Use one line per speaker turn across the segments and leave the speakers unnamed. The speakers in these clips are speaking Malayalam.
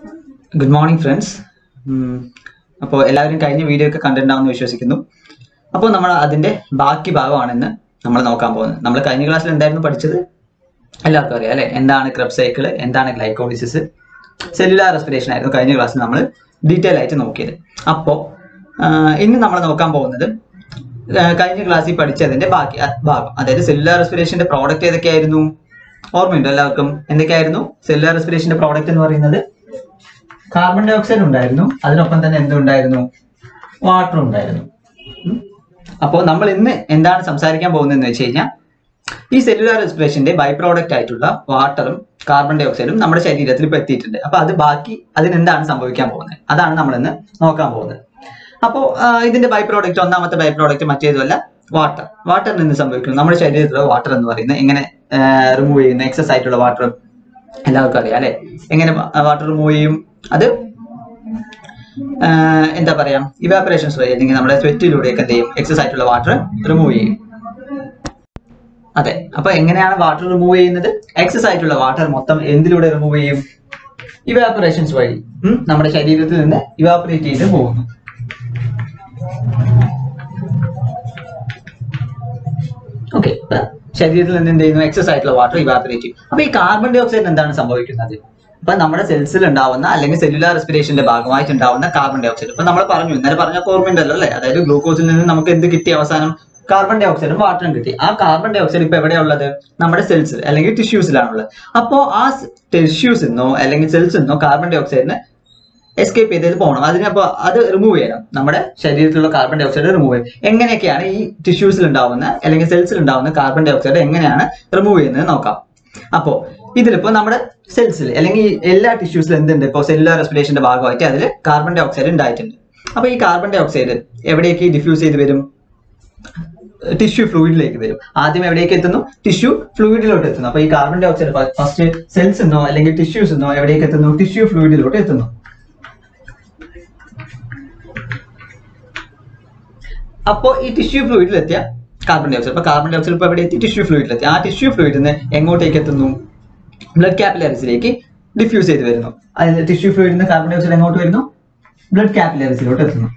ഗുഡ് മോർണിംഗ് ഫ്രണ്ട്സ് അപ്പോൾ എല്ലാവരും കഴിഞ്ഞ വീഡിയോ ഒക്കെ കണ്ടിട്ടുണ്ടാവുമെന്ന് വിശ്വസിക്കുന്നു അപ്പോൾ നമ്മൾ അതിൻ്റെ ബാക്കി ഭാഗമാണെന്ന് നമ്മൾ നോക്കാൻ പോകുന്നത് നമ്മൾ കഴിഞ്ഞ ക്ലാസ്സിൽ എന്തായിരുന്നു പഠിച്ചത് എല്ലാവർക്കും അറിയാം അല്ലേ എന്താണ് ക്രബ് സൈക്കിൾ എന്താണ് ഗ്ലൈക്കോളിസിസ് സെല്ലുലാർ റെസ്പിറേഷൻ ആയിരുന്നു കഴിഞ്ഞ ക്ലാസ്സിൽ നമ്മൾ ഡീറ്റെയിൽ ആയിട്ട് നോക്കിയത് അപ്പോൾ ഇന്ന് നമ്മൾ നോക്കാൻ പോകുന്നത് ആ, കഴിഞ്ഞ ക്ലാസ്സിൽ പഠിച്ചതിന്റെ ബാക്കി അ- ഭാഗം അതായത് സെല്ലുലാർ റെസ്പിറേഷന്റെ പ്രോഡക്റ്റ് ഏതൊക്കെയായിരുന്നു ഓർമ്മയുണ്ടോ എല്ലാവർക്കും എന്തൊക്കെയായിരുന്നു സെല്ലുലാർ റെസ്പിറേഷന്റെ പ്രോഡക്റ്റ് എന്ന് പറയുന്നത് കാർബൺ ഡൈ ഓക്സൈഡ് ഉണ്ടായിരുന്നു അതിനൊപ്പം തന്നെ എന്തുണ്ടായിരുന്നു വാട്ടർ ഉണ്ടായിരുന്നു ഉം. അപ്പോൾ നമ്മൾ ഇന്ന് എന്താണ് സംസാരിക്കാൻ പോകുന്നതെന്ന് വെച്ച് കഴിഞ്ഞാൽ ഈ സെല്ലുലാർ റെസ്പിറേഷന്റെ ബൈ പ്രോഡക്റ്റ് ആയിട്ടുള്ള വാട്ടറും കാർബൺ ഡൈ ഓക്സൈഡും നമ്മുടെ ശരീരത്തിൽ ഇപ്പോൾ എത്തിയിട്ടുണ്ട് അപ്പൊ അത് ബാക്കി അതിനെന്താണ് സംഭവിക്കാൻ പോകുന്നത് അതാണ് നമ്മൾ ഇന്ന് നോക്കാൻ പോകുന്നത് അപ്പോൾ ഇതിന്റെ ബൈ പ്രോഡക്റ്റ് ഒന്നാമത്തെ ബൈ പ്രോഡക്റ്റ് മറ്റേതുമല്ല വാട്ടർ വാട്ടറിന് എന്ത് സംഭവിക്കുന്നു നമ്മുടെ ശരീരത്തിലുള്ള വാട്ടർ എന്ന് പറയുന്നത് എങ്ങനെ റിമൂവ് ചെയ്യുന്ന എക്സസ് ആയിട്ടുള്ള വാട്ടർ എല്ലാവർക്കും അറിയാം അല്ലെ എങ്ങനെ വാട്ടർ റിമൂവ് ചെയ്യും അത് ആ, എന്താ പറയാ ഇവാപറേഷൻസ് വഴി അല്ലെങ്കിൽ നമ്മുടെ സ്വെറ്റിലൂടെയൊക്കെ എന്ത് ചെയ്യും എക്സസ് ആയിട്ടുള്ള വാട്ടർ റിമൂവ് ചെയ്യും അതെ അപ്പൊ എങ്ങനെയാണ് വാട്ടർ റിമൂവ് ചെയ്യുന്നത് എക്സസ് ആയിട്ടുള്ള വാട്ടർ മൊത്തം എന്തിലൂടെ റിമൂവ് ചെയ്യും ഇവാപറേഷൻസ് വഴി ഉം, നമ്മുടെ ശരീരത്തിൽ നിന്ന് ഇവാപറേറ്റ് ചെയ്ത് പോകുന്നു ഓക്കെ ശരീരത്തിൽ നിന്ന് എന്ത് ചെയ്യുന്നു എക്സസ് ആയിട്ടുള്ള വാട്ടർ ഇവാപറേറ്റ് ചെയ്യും അപ്പൊ ഈ കാർബൺ ഡൈ ഓക്സൈഡ് എന്താണ് സംഭവിക്കുന്നത് അപ്പൊ നമ്മുടെ സെൽസിൽ ഉണ്ടാവുന്ന അല്ലെങ്കിൽ സെല്ലുലാർ റെസ്പിറേഷന്റെ ഭാഗമായിട്ട് ഉണ്ടാവുന്ന കാർബൺ ഡൈ ഓക്സൈഡ് ഇപ്പൊ നമ്മൾ പറഞ്ഞു ഇന്നലെ പറഞ്ഞ ഓർമ്മയുണ്ടല്ലോ അല്ലെ അതായത് ഗ്ലൂക്കോസിൽ നിന്ന് നമുക്ക് എന്ത് കിട്ടി അവസാനം കാർബൺ ഡൈ ഓക്സൈഡും വാട്ടറും കിട്ടി ആ കാർബൺ ഡൈ ഓക്സൈഡ് ഇപ്പൊ എവിടെയാ ഉള്ളത് നമ്മുടെ സെൽസിൽ അല്ലെങ്കിൽ ടിഷ്യൂസിലാണുള്ളത് അപ്പോ ആ ടിഷ്യൂസിൽ നിന്നോ അല്ലെങ്കിൽ സെൽസിൽ നിന്നോ കാർബൺ ഡൈ ഓക്സൈഡിന് എസ്കേപ്പ് ചെയ്തത് പോകണം അതിനപ്പോ അത് റിമൂവ് ചെയ്യണം നമ്മുടെ ശരീരത്തിലുള്ള കാർബൺ ഡൈ ഓക്സൈഡ് റിമൂവ് ചെയ്യും എങ്ങനെയൊക്കെയാണ് ഈ ടിഷ്യൂസിൽ ഉണ്ടാവുന്ന അല്ലെങ്കിൽ സെൽസിൽ ഉണ്ടാവുന്ന കാർബൺ ഡൈ ഓക്സൈഡ് എങ്ങനെയാണ് റിമൂവ് ചെയ്യുന്നത് നോക്കാം അപ്പോ ഇതിലിപ്പോ നമ്മുടെ സെൽസിൽ അല്ലെങ്കിൽ ഈ എല്ലാ ടിഷ്യൂസിലും എന്തുണ്ട് ഇപ്പോൾ സെല്ലുലാർ റെസ്പിറേഷന്റെ ഭാഗമായിട്ട് അതിൽ കാർബൺ ഡൈ ഓക്സൈഡ് ഉണ്ടായിട്ടുണ്ട് അപ്പൊ ഈ കാർബൺ ഡൈ ഓക്സൈഡ് എവിടേക്ക് ഡിഫ്യൂസ് ചെയ്ത് വരും ടിഷ്യൂ ഫ്ലൂയിഡിലേക്ക് വരും ആദ്യം എവിടേക്ക് എത്തുന്നു ടിഷ്യൂ ഫ്ലൂയിഡിലോട്ട് എത്തുന്നു അപ്പൊ ഈ carbon dioxide first cells എന്നോ അല്ലെങ്കിൽ ടിഷ്യൂസ് എന്നോ എവിടേക്ക് എത്തുന്നു ടിഷ്യൂ ഫ്ലൂയിഡിലോട്ട് എത്തുന്നു അപ്പോൾ ഈ ടിഷ്യൂ ഫ്ലൂയിഡിൽ എത്തിയ കാർബൺ ഡൈ ഓക്സൈഡ് അപ്പൊ കാർബൺ ഡൈ ഓക്സൈഡ് ഇപ്പൊ എവിടെ എത്തി ടിഷ്യൂ ഫ്ലൂയിഡിൽ എത്തി ആ ടിഷ്യൂ ഫ്ലൂയിഡിൽ നിന്ന് എങ്ങോട്ടേക്ക് എത്തുന്നു ബ്ലഡ് കാപ്പിലറീസിലേക്ക് ഡിഫ്യൂസ് ചെയ്ത് വരുന്നു അതായത് ടിഷ്യൂ ഫ്ലൂയിഡിൽ നിന്ന് കാർബൺ ഡൈ ഓക്സൈഡ് എങ്ങോട്ട് വരുന്നു ബ്ലഡ് കാപ്പിലറീസിലോട്ട് എത്തുന്നു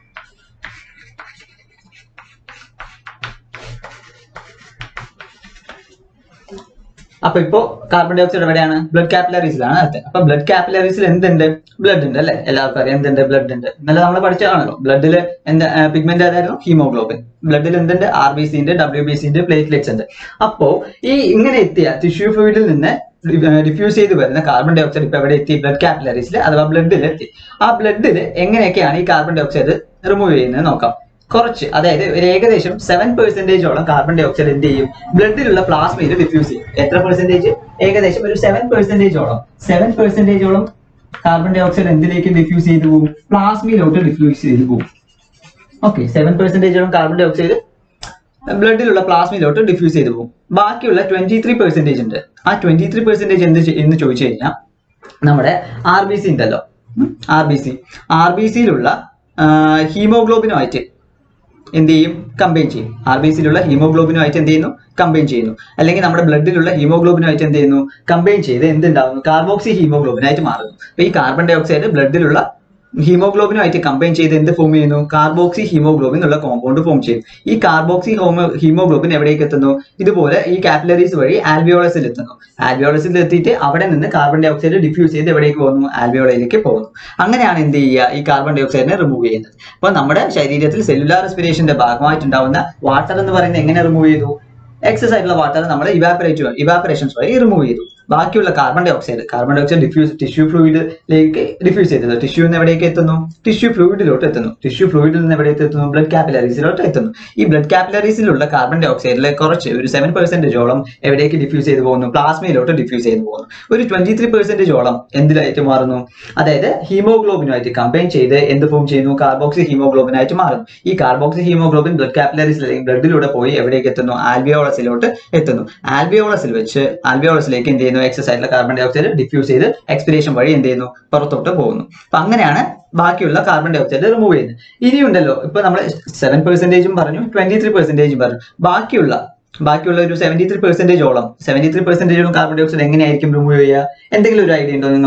അപ്പൊ ഇപ്പോ കാർബൺ ഡൈ ഓക്സൈഡ് എവിടെയാണ് ബ്ലഡ് കാപ്പിലറീസിലാണ് എത്തുന്നത് അപ്പൊ ബ്ലഡ് കാപ്പിലറീസിൽ എന്തുണ്ട് ബ്ലഡ് ഉണ്ട് അല്ലെ എല്ലാവർക്കും അറിയാം എന്തുണ്ട് ബ്ലഡ് ഉണ്ട് ഇന്നലെ നമ്മൾ പഠിച്ചതാണല്ലോ ബ്ലഡിൽ എന്താ പിഗ്മെന്റ് ഏതായിരുന്നു ഹീമോഗ്ലോബിൻ ബ്ലഡിൽ എന്തുണ്ട് ആർ ബി സിന്റെ ഡബ്ല്യു ബി സിന്റെ പ്ലേറ്റ്ലെറ്റ്സ് ഉണ്ട് അപ്പോ ഈ ഇങ്ങനെ എത്തിയ ടിഷ്യൂ ഫ്ലൂയിഡിൽ നിന്ന് ഡിഫ്യൂസ് ചെയ്ത് വരുന്ന കാർബൺ ഡൈ ഓക്സൈഡ് ഇപ്പൊ എവിടെ എത്തി ബ്ലഡ് കാപ്പിലറീസിൽ അഥവാ ബ്ലഡിൽ എത്തി ആ ബ്ലഡിൽ എങ്ങനെയൊക്കെയാണ് ഈ കാർബൺ ഡൈ ഓക്സൈഡ് റിമൂവ് ചെയ്യുന്നത് നോക്കാം കുറച്ച് അതായത് ഒരു ഏകദേശം സെവൻ പെർസെന്റേജോളം കാർബൺ ഡൈ ഓക്സൈഡ് എന്ത് ചെയ്യും ബ്ലഡിലുള്ള പ്ലാസ്മയിൽ ഡിഫ്യൂസ് ചെയ്യും എത്ര പെർസെന്റേജ് ഏകദേശം ഒരു സെവൻ പെർസെന്റേജോളം സെവൻ പെർസെന്റേജോളം കാർബൺ ഡൈ ഓക്സൈഡ് എന്തിലേക്ക് ഡിഫ്യൂസ് ചെയ്ത് പോകും പ്ലാസ്മയിലോട്ട് ഡിഫ്യൂസ് ചെയ്ത് പോകും ഓക്കെ സെവൻ പെർസെന്റേജോളം കാർബൺ ഡൈ ഓക്സൈഡ് ബ്ലഡിലുള്ള പ്ലാസ്മയിലോട്ട് ഡിഫ്യൂസ് ചെയ്ത് പോകും ബാക്കിയുള്ള ട്വന്റി ത്രീ പെർസെന്റേജ് ഉണ്ട് ആ ട്വന്റി ത്രീ പെർസെന്റേജ് എന്ത് ചെയ്- എന്ന് ചോദിച്ചു കഴിഞ്ഞാൽ നമ്മുടെ ആർ ബി സി ഉണ്ടല്ലോ R B C R B സിയിലുള്ള ഹീമോഗ്ലോബിനുമായിട്ട് എന്ത് ചെയ്യും കമ്പൈൻ ചെയ്യും ആർ ബി സിയിലുള്ള ഹീമോഗ്ലോബിനുമായിട്ട് എന്ത് ചെയ്യുന്നു കമ്പൈൻ ചെയ്യുന്നു അല്ലെങ്കിൽ നമ്മുടെ ബ്ലഡിലുള്ള ഹീമോഗ്ലോബിനുമായിട്ട് എന്ത് ചെയ്യുന്നു കമ്പൈൻ ചെയ്ത് എന്തുണ്ടാവുന്നു കാർബോക്സി ഹീമോഗ്ലോബിനായിട്ട് മാറുന്നു അപ്പൊ ഈ കാർബൺ ഡൈ ഓക്സൈഡ് ബ്ലഡിലുള്ള ഹീമോഗ്ലോബിനുമായിട്ട് കമ്പൈൻ ചെയ്ത് എന്ത് ഫോം ചെയ്യുന്നു കാർബോക്സി ഹീമോഗ്ലോബിൻ എന്നുള്ള കോമ്പൗണ്ട് ഫോം ചെയ്യും ഈ കാർബോക്സി ഹോമോ ഹീമോഗ്ലോബിൻ എവിടേക്ക് എത്തുന്നു ഇതുപോലെ ഈ കാപ്പിലറീസ് വഴി ആൽവിയോളസിൽ എത്തുന്നു ആൽവിയോളസിൽ എത്തിയിട്ട് അവിടെ നിന്ന് കാർബൺ ഡൈ ഓക്സൈഡ് ഡിഫ്യൂസ് ചെയ്ത് എവിടേക്ക് പോകുന്നു ആൽവിയോളയിലേക്ക് പോകുന്നു അങ്ങനെയാണ് എന്ത് ചെയ്യുക ഈ കാർബൺ ഡൈ ഓക്സൈഡിനെ റിമൂവ് ചെയ്യുന്നത് അപ്പൊ നമ്മുടെ ശരീരത്തിൽ സെല്ലുലാർ റെസ്പിറേഷന്റെ ഭാഗമായിട്ടുണ്ടാവുന്ന വാട്ടർ എന്ന് പറയുന്നത് എങ്ങനെ റിമൂവ് ചെയ്തു എക്സസ് ആയിട്ടുള്ള വാട്ടർ നമ്മൾ ഇവാപറേറ്റ് ഇവാപറേഷൻസ് വഴി റിമൂവ് ചെയ്തു ബാക്കിയുള്ള carbon dioxide carbon dioxide diffuse tissue ഫ്ലൂയിഡിലേക്ക് ഡിഫ്യൂസ് ചെയ്തത് ടിഷ്യൂ നിന്ന് എവിടേക്ക് എത്തുന്നു ടിഷ്യൂ ഫ്ലൂയിഡിലോട്ട് എത്തുന്നു ടിഷ്യൂ ഫ്ലൂയിഡിൽ നിന്ന് എവിടേക്ക് എത്തുന്നു ബ്ലഡ് കാപ്പിലറീസിലോട്ട് എത്തുന്നു ഈ ബ്ലഡ് കാപ്പിലറീസിലുള്ള കാർബൺ ഡൈ ഓക്സൈഡിലെ കുറച്ച് ഒരു സെവൻ പെർസെന്റേജോളം എവിടേക്ക് ഡിഫ്യൂസ് ചെയ്ത് പോകുന്നു പ്ലാസ്മയിലോട്ട് ഡിഫ്യൂസ് ചെയ്ത് പോകുന്നു ഒരു ട്വന്റി ത്രീ പെർസെന്റേജോളം എന്തിലായിട്ട് മാറുന്നു അതായത് ഹീമോഗ്ലോബിനുമായിട്ട് കമ്പൈൻ ചെയ്ത് എന്ത് ഫോം ചെയ്യുന്നു കാർബോക്സി ഹീമോഗ്ലോബിനായിട്ട് മാറുന്നു ഈ കാർബോക്സി ഹീമോഗ്ലോബിൻ ബ്ലഡ് കാപ്പിലറീസിൽ അല്ലെങ്കിൽ ബ്ലഡിലൂടെ പോയി എവിടേക്ക് എത്തുന്നു ആൽവിയോളസിലോട്ട് എത്തുന്നു ആൽവിയോളസിൽ വെച്ച് ആൽവിയോളസിലേക്ക് എന്ത് ചെയ്യുന്നു എക്സസ് ആയിട്ടുള്ള കാർബൺ ഡൈ ഓക്സൈഡ് ഡിഫ്യൂസ് ചെയ്ത് എക്സ്പിരേഷൻ വഴി എന്ത് ചെയ്യുന്നു പുറത്തോട്ട് പോകുന്നു അപ്പൊ അങ്ങനെയാണ് ബാക്കിയുള്ള കാർബൺ ഡൈ ഓക്സൈഡ് റിമൂവ് ചെയ്യുന്നത് ഇനിയുണ്ടല്ലോ ഇപ്പൊ നമ്മൾ സെവൻ പെർസെന്റേജും പറഞ്ഞു ട്വന്റി ത്രീ പെർസെന്റേജും പറഞ്ഞു ബാക്കിയുള്ള ബാക്കിയുള്ള ഒരു സെവന്റി ത്രീ പെർസെന്റേജോളം സെവന്റി ത്രീ പെർസെന്റേജോളം കാർബൺ ഡൈ ഓക്സൈഡ് എങ്ങനെയായിരിക്കും റിമൂവ് ചെയ്യുക എന്തെങ്കിലും ഒരു ഐഡിയ ഉണ്ടോ നിങ്ങൾക്ക്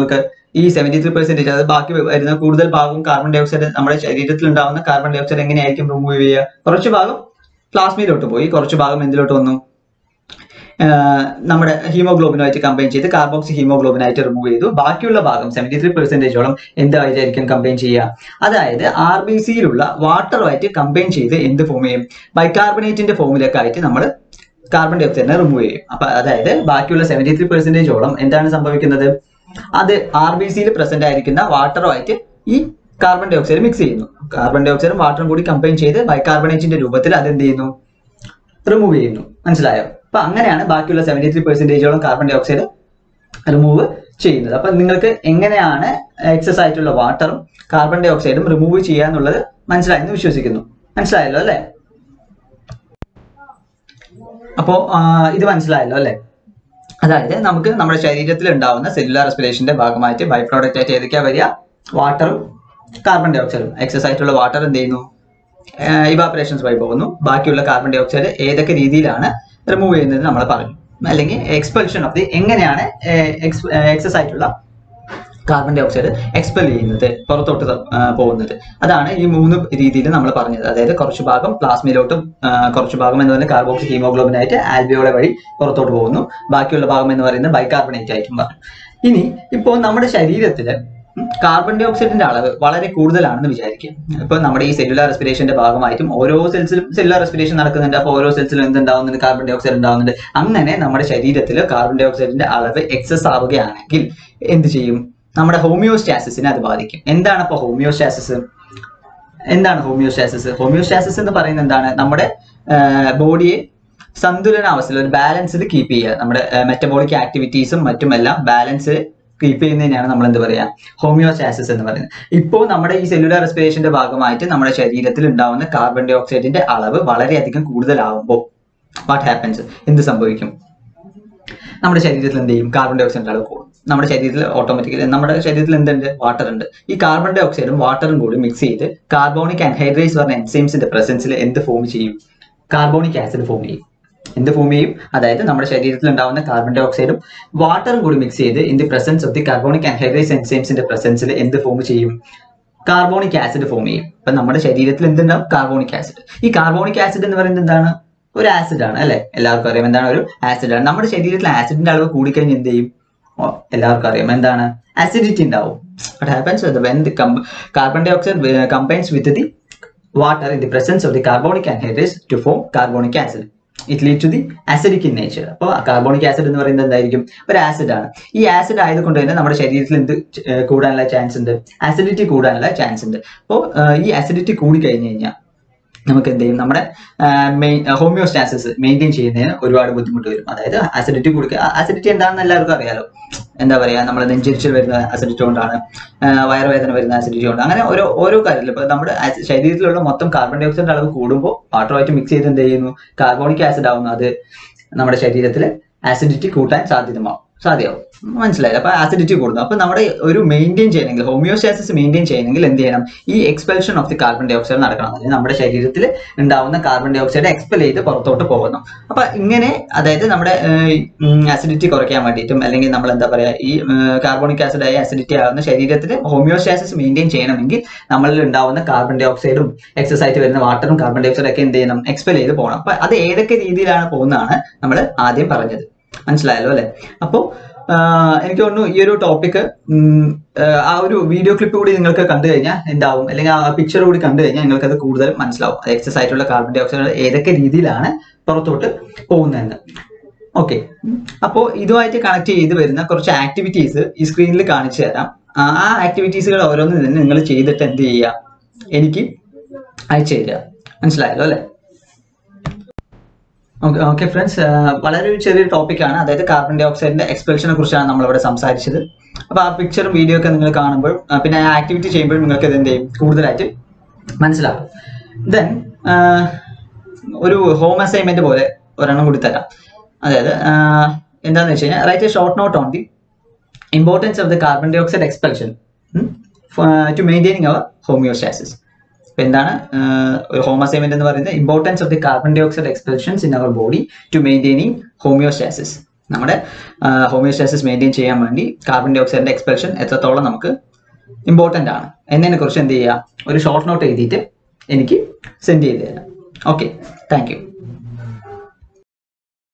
ഈ സെവന്റി ത്രീ പെർസെന്റേജ് അതായത് ബാക്കി വരുന്ന കൂടുതൽ ഭാഗവും കാർബൺ ഡൈ ഓക്സൈഡ് നമ്മുടെ ശരീരത്തിൽ ഉണ്ടാവുന്ന കാർബൺ ഡൈ ഓക്സൈഡ് എങ്ങനെയായിരിക്കും റിമൂവ് ചെയ്യുക കുറച്ച് ഭാഗം പ്ലാസ്മയിലോട്ട് പോയി കുറച്ച് ഭാഗം എന്തിലോട്ട് വന്നു ആഹ് നമ്മുടെ ഹീമോഗ്ലോബിനുമായിട്ട് കമ്പൈൻ ചെയ്ത് കാർബോക്സി ഹീമോഗ്ലോബിനായിട്ട് റിമൂവ് ചെയ്തു ബാക്കിയുള്ള ഭാഗം സെവന്റി ത്രീ പെർസെന്റേജോളം എന്തായിരിക്കും കമ്പൈൻ ചെയ്യുക അതായത് ആർ ബി സിയിലുള്ള വാട്ടറുമായിട്ട് കമ്പൈൻ ചെയ്ത് എന്ത് ഫോം ചെയ്യും ബൈകാർബണേറ്റിന്റെ ഫോമിലൊക്കെ ആയിട്ട് നമ്മൾ കാർബൺ ഡൈ ഓക്സൈഡിനെ റിമൂവ് ചെയ്യും അപ്പൊ അതായത് ബാക്കിയുള്ള സെവന്റി ത്രീ പെർസെന്റേജോളം എന്താണ് സംഭവിക്കുന്നത് അത് ആർ ബി സിയിൽ പ്രസന്റ് ആയിരിക്കുന്ന വാട്ടറുമായിട്ട് ഈ കാർബൺ ഡൈ ഓക്സൈഡ് മിക്സ് ചെയ്യുന്നു കാർബൺ ഡൈ ഓക്സൈഡും വാട്ടറും കൂടി കമ്പൈൻ ചെയ്ത് ബൈകാർബണേറ്റിന്റെ രൂപത്തിൽ അത് എന്ത് ചെയ്യുന്നു റിമൂവ് ചെയ്യുന്നു മനസ്സിലായോ അപ്പൊ അങ്ങനെയാണ് ബാക്കിയുള്ള സെവന്റി ത്രീ പെർസെന്റേജോളം കാർബൺ ഡൈ ഓക്സൈഡ് റിമൂവ് ചെയ്യുന്നത് അപ്പൊ നിങ്ങൾക്ക് എങ്ങനെയാണ് എക്സസ് ആയിട്ടുള്ള വാട്ടറും കാർബൺ ഡൈ ഓക്സൈഡും റിമൂവ് ചെയ്യാന്നുള്ളത് മനസ്സിലായെന്ന് വിശ്വസിക്കുന്നു മനസ്സിലായല്ലോ അല്ലെ അപ്പോ ആ, ഇത് മനസ്സിലായല്ലോ അല്ലെ അതായത് നമുക്ക് നമ്മുടെ ശരീരത്തിൽ ഉണ്ടാവുന്ന സെല്ലുലാർ റെസ്പിറേഷന്റെ ഭാഗമായിട്ട് ബൈ പ്രോഡക്റ്റ് ആയിട്ട് ഏതൊക്കെയാ വരിക വാട്ടറും കാർബൺ ഡൈ ഓക്സൈഡും എക്സസ് ആയിട്ടുള്ള വാട്ടർ എന്ത് ചെയ്യുന്നു ഇവാപറേഷൻസ് വഴി പോകുന്നു ബാക്കിയുള്ള കാർബൺ ഡൈ ഓക്സൈഡ് ഏതൊക്കെ രീതിയിലാണ് റിമൂവ് ചെയ്യുന്നത് നമ്മൾ പറഞ്ഞു അല്ലെങ്കിൽ എക്സ്പെൽഷൻ ഓഫ് ദി എങ്ങനെയാണ് എക്സസ് ആയിട്ടുള്ള കാർബൺ ഡൈ ഓക്സൈഡ് എക്സ്പെൽ ചെയ്യുന്നത് പുറത്തോട്ട് ത- ആ, പോകുന്നത് അതാണ് ഈ മൂന്ന് രീതിയിൽ നമ്മൾ പറഞ്ഞത് അതായത് കുറച്ച് ഭാഗം പ്ലാസ്മയിലോട്ടും ആ, കുറച്ച് ഭാഗം എന്ന് പറയുന്നത് കാർബോക്സി ഹീമോഗ്ലോബിനായിട്ട് ആൽബിയോളെ വഴി പുറത്തോട്ട് പോകുന്നു ബാക്കിയുള്ള ഭാഗം എന്ന് പറയുന്നത് ബൈകാർബണേറ്റ് ആയിട്ടും പറഞ്ഞു ഇനി ഇപ്പോൾ നമ്മുടെ ശരീരത്തില് കാർബൺ ഡൈ ഓക്സൈഡിന്റെ അളവ് വളരെ കൂടുതലാണെന്ന് വിചാരിക്കും ഇപ്പൊ നമ്മുടെ ഈ സെല്ലുലാർ റെസ്പിറേഷന്റെ ഭാഗമായിട്ടും ഓരോ സെൽസിലും സെല്ലുലാർ റെസ്പിറേഷൻ നടക്കുന്നുണ്ട് അപ്പോൾ ഓരോ സെൽസിലും എന്തുണ്ടാവുന്നുണ്ട് കാർബൺ ഡൈ ഓക്സൈഡ് ഉണ്ടാവുന്നുണ്ട് അങ്ങനെ നമ്മുടെ ശരീരത്തിൽ കാർബൺ ഡൈ ഓക്സൈഡിന്റെ അളവ് എക്സസ് ആവുകയാണെങ്കിൽ എന്ത് ചെയ്യും നമ്മുടെ ഹോമിയോസ്റ്റാസിസിനെ അത് ബാധിക്കും എന്താണ് അപ്പൊ ഹോമിയോസ്റ്റാസിസ് എന്താണ് ഹോമിയോസ്റ്റാസിസ് ഹോമിയോസ്റ്റാസിസ് എന്ന് പറയുന്നത് എന്താണ് നമ്മുടെ ബോഡിയെ സന്തുലനാവസ്ഥയിൽ ഒരു ബാലൻസിൽ കീപ്പ് ചെയ്യുക നമ്മുടെ മെറ്റബോളിക് ആക്ടിവിറ്റീസും മറ്റുമെല്ലാം ബാലൻസ് കീപ്പ് ചെയ്യുന്നതിനാണ് നമ്മൾ എന്ത് പറയാ ഹോമിയോസ്റ്റാസിസ് എന്ന് പറയുന്നത് ഇപ്പോൾ നമ്മുടെ ഈ സെല്ലുലാർ റെസ്പിറേഷന്റെ ഭാഗമായിട്ട് നമ്മുടെ ശരീരത്തിൽ ഉണ്ടാവുന്ന കാർബൺ ഡൈ ഓക്സൈഡിന്റെ അളവ് വളരെയധികം കൂടുതലാവുമ്പോൾ വാട്ട് ഹാപ്പൻസ് എന്ത് സംഭവിക്കും നമ്മുടെ ശരീരത്തിൽ എന്ത് ചെയ്യും കാർബൺ ഡൈ ഓക്സൈഡിന്റെ അളവ് കൂടും നമ്മുടെ ശരീരത്തിൽ ഓട്ടോമാറ്റിക്കലി നമ്മുടെ ശരീരത്തിൽ എന്തുണ്ട് വാട്ടർ ഉണ്ട് ഈ കാർബൺ ഡൈ ഓക്സൈഡും വാട്ടറും കൂടി മിക്സ് ചെയ്ത് കാർബോണിക് ആൻഹൈഡ്രേറ്റ്സ് പറഞ്ഞ എൻസൈംസിന്റെ പ്രസൻസിൽ എന്ത് ഫോം ചെയ്യും കാർബോണിക് ആസിഡ് ഫോം ചെയ്യും എന്ത് ഫോം ചെയ്യും അതായത് നമ്മുടെ ശരീരത്തിൽ ഉണ്ടാവുന്ന കാർബൺ ഡൈ ഓക്സൈഡും വാട്ടറും കൂടി മിക്സ് ചെയ്ത് in the presence of the carbonic anhydrates എൻസൈംസിന്റെ പ്രസൻസിൽ എന്ത് ഫോം ചെയ്യും കാർബോണിക് ആസിഡ് ഫോം ചെയ്യും അപ്പൊ നമ്മുടെ ശരീരത്തിൽ എന്തുണ്ടാവും കാർബോണിക് ആസിഡ് ഈ കാർബോണിക് ആസിഡ് എന്ന് പറയുന്നത് എന്താണ് ഒരു ആസിഡ് ആണ് അല്ലെ എല്ലാവർക്കും അറിയാം എന്താണ് ഒരു ആസിഡ് ആണ് നമ്മുടെ ശരീരത്തിൽ ആസിഡിന്റെ അളവ് കൂടിക്കഴിഞ്ഞ് എന്ത് ചെയ്യും ഓ, എല്ലാവർക്കും അറിയാം എന്താണ് അസിഡിറ്റി ഉണ്ടാവും what happens when the com- carbon dioxide uh, combines with the water in the presence of the carbonic anhydrase to form carbonic acid it lead to the acidic in nature അപ്പോൾ കാർബോണിക് ആസിഡ് എന്ന് പറയുന്നത് എന്തായിരിക്കും ഒരു ആസിഡ് ആണ് ഈ ആസിഡ് ആയതുകൊണ്ട് തന്നെ നമ്മുടെ ശരീരത്തിൽ എന്ത് ച- ഏർ കൂടാനുള്ള ചാൻസ് ഉണ്ട് ആസിഡിറ്റി കൂടാനുള്ള ചാൻസ് ഉണ്ട് അപ്പോൾ ഈ ആസിഡിറ്റി കൂടി കഴിഞ്ഞു കഴിഞ്ഞാൽ നമുക്ക് എന്ത് ചെയ്യും നമ്മുടെ ഹോമിയോസ്റ്റാസിസ് മെയിൻറ്റെയിൻ ചെയ്യുന്നതിന് ഒരുപാട് ബുദ്ധിമുട്ട് വരും അതായത് അസിഡിറ്റി കൊടുക്കുക അസിഡിറ്റി എന്താണെന്ന് എല്ലാവർക്കും അറിയാലോ എന്താ പറയാ നമ്മൾ നെഞ്ചിരിച്ചിൽ വരുന്ന അസിഡിറ്റി കൊണ്ടാണ് ആ, വയറുവേദന വരുന്ന അസിഡിറ്റി കൊണ്ട് അങ്ങനെ ഓരോ ഓരോ കാര്യത്തിലും ഇപ്പൊ നമ്മുടെ ആസി- ശരീരത്തിലുള്ള മൊത്തം കാർബൺ ഡൈ ഓക്സൈഡ് അളവ് കൂടുമ്പോൾ വാട്ടറുമായിട്ട് മിക്സ് ചെയ്ത് എന്ത് ചെയ്യുന്നു കാർബോണിക് ആസിഡ് ആവുന്നു അത് നമ്മുടെ ശരീരത്തിൽ ആസിഡിറ്റി കൂട്ടാൻ സാധ്യതമാവും സാധ്യമാവും മനസ്സിലായില്ല അപ്പൊ ആസിഡിറ്റി കൂടുന്നു അപ്പൊ നമ്മുടെ ഒരു മെയിൻറ്റെയിൻ ചെയ്യണമെങ്കിൽ ഹോമിയോസ്റ്റാസിസ് മെയിൻറ്റെയിൻ ചെയ്യണമെങ്കിൽ എന്ത് ചെയ്യണം ഈ expulsion of the carbon dioxide നടക്കണം അതായത് നമ്മുടെ ശരീരത്തിൽ ഉണ്ടാവുന്ന കാർബൺ ഡൈ ഓക്സൈഡ് എക്സ്പെൽ ചെയ്ത് പുറത്തോട്ട് പോകുന്നു അപ്പൊ ഇങ്ങനെ അതായത് നമ്മുടെ അസിഡിറ്റി കുറയ്ക്കാൻ വേണ്ടിയിട്ടും അല്ലെങ്കിൽ നമ്മൾ എന്താ പറയാ ഈ കാർബോണിക് ആസിഡ് ആയി അസിഡിറ്റി ആവുന്ന ശരീരത്തിൽ ഹോമിയോസ്റ്റാസിസ് മെയിൻറ്റെയിൻ ചെയ്യണമെങ്കിൽ നമ്മളിൽ ഉണ്ടാവുന്ന കാർബൺ ഡൈ ഓക്സൈഡും എക്സസ് ആയിട്ട് വരുന്ന വാട്ടറും കാർബൺ ഡൈ ഓക്സൈഡ് ഒക്കെ എന്ത് ചെയ്യണം എക്സ്പെൽ ചെയ്ത് പോകണം അപ്പൊ അത് ഏതൊക്കെ രീതിയിലാണ് പോകുന്നതാണ് നമ്മൾ ആദ്യം പറഞ്ഞത് മനസ്സിലായല്ലോ അല്ലെ അപ്പോൾ എനിക്ക് തോന്നുന്നു ഈ ഒരു ടോപ്പിക് ആ ഒരു വീഡിയോ ക്ലിപ്പ് കൂടി നിങ്ങൾക്ക് കണ്ടു കഴിഞ്ഞാൽ എന്താവും അല്ലെങ്കിൽ ആ പിക്ചർ കൂടി കണ്ടു കഴിഞ്ഞാൽ നിങ്ങൾക്ക് അത് കൂടുതൽ മനസ്സിലാവും എക്സസ് ആയിട്ടുള്ള കാർബൺ ഡൈ ഓക്സൈഡ് ഏതൊക്കെ രീതിയിലാണ് പുറത്തോട്ട് പോകുന്നതെന്ന് ഓക്കെ അപ്പോൾ ഇതുമായിട്ട് കണക്ട് ചെയ്ത് വരുന്ന കുറച്ച് ആക്ടിവിറ്റീസ് ഈ സ്ക്രീനിൽ കാണിച്ചു തരാം ആ ആ ആക്ടിവിറ്റീസുകൾ ഓരോന്നും തന്നെ നിങ്ങൾ ചെയ്തിട്ട് എന്ത് ചെയ്യുക എനിക്ക് അയച്ചു തരിക മനസ്സിലായല്ലോ അല്ലേ ഓക്കെ ഓക്കെ ഫ്രണ്ട്സ് വളരെ ഒരു ചെറിയൊരു ടോപ്പിക്കാണ് അതായത് കാർബൺ ഡൈ ഓക്സൈഡിന്റെ എക്സ്പെൽഷനെ കുറിച്ചാണ് നമ്മളിവിടെ സംസാരിച്ചത് അപ്പോൾ ആ പിക്ചറും വീഡിയോ ഒക്കെ നിങ്ങൾ കാണുമ്പോൾ ആ, പിന്നെ ആ ആക്ടിവിറ്റി ചെയ്യുമ്പോൾ നിങ്ങൾക്ക് ഇത് എന്ത് ചെയ്യും കൂടുതലായിട്ട് മനസ്സിലാകും ദെൻ ഒരു ഹോം അസൈൻമെന്റ് പോലെ ഒരെണ്ണം കൂടി തരാം അതായത് ആ, എന്താണെന്ന് വെച്ച് കഴിഞ്ഞാൽ write a short note on the importance of the carbon dioxide expulsion to maintaining our homeostasis ഇപ്പൊ എന്താണ് ആഹ് ഒരു ഹോം അസൈൻമെന്റ് എന്ന് പറയുന്നത് importance of the carbon dioxide expulsions in our body to maintaining homeostasis നമ്മുടെ ഹോമിയോസ്റ്റാസിസ് മെയിൻറ്റെയിൻ ചെയ്യാൻ വേണ്ടി കാർബൺ ഡൈ ഓക്സൈഡിന്റെ എക്സ്പെൽഷൻ എത്രത്തോളം നമുക്ക് ഇമ്പോർട്ടൻ്റ് ആണ് എന്നതിനെ കുറിച്ച് എന്ത് ചെയ്യുക ഒരു ഷോർട്ട് നോട്ട് എഴുതിയിട്ട് എനിക്ക് സെൻഡ് ചെയ്ത് തരാം ഓക്കെ താങ്ക് യു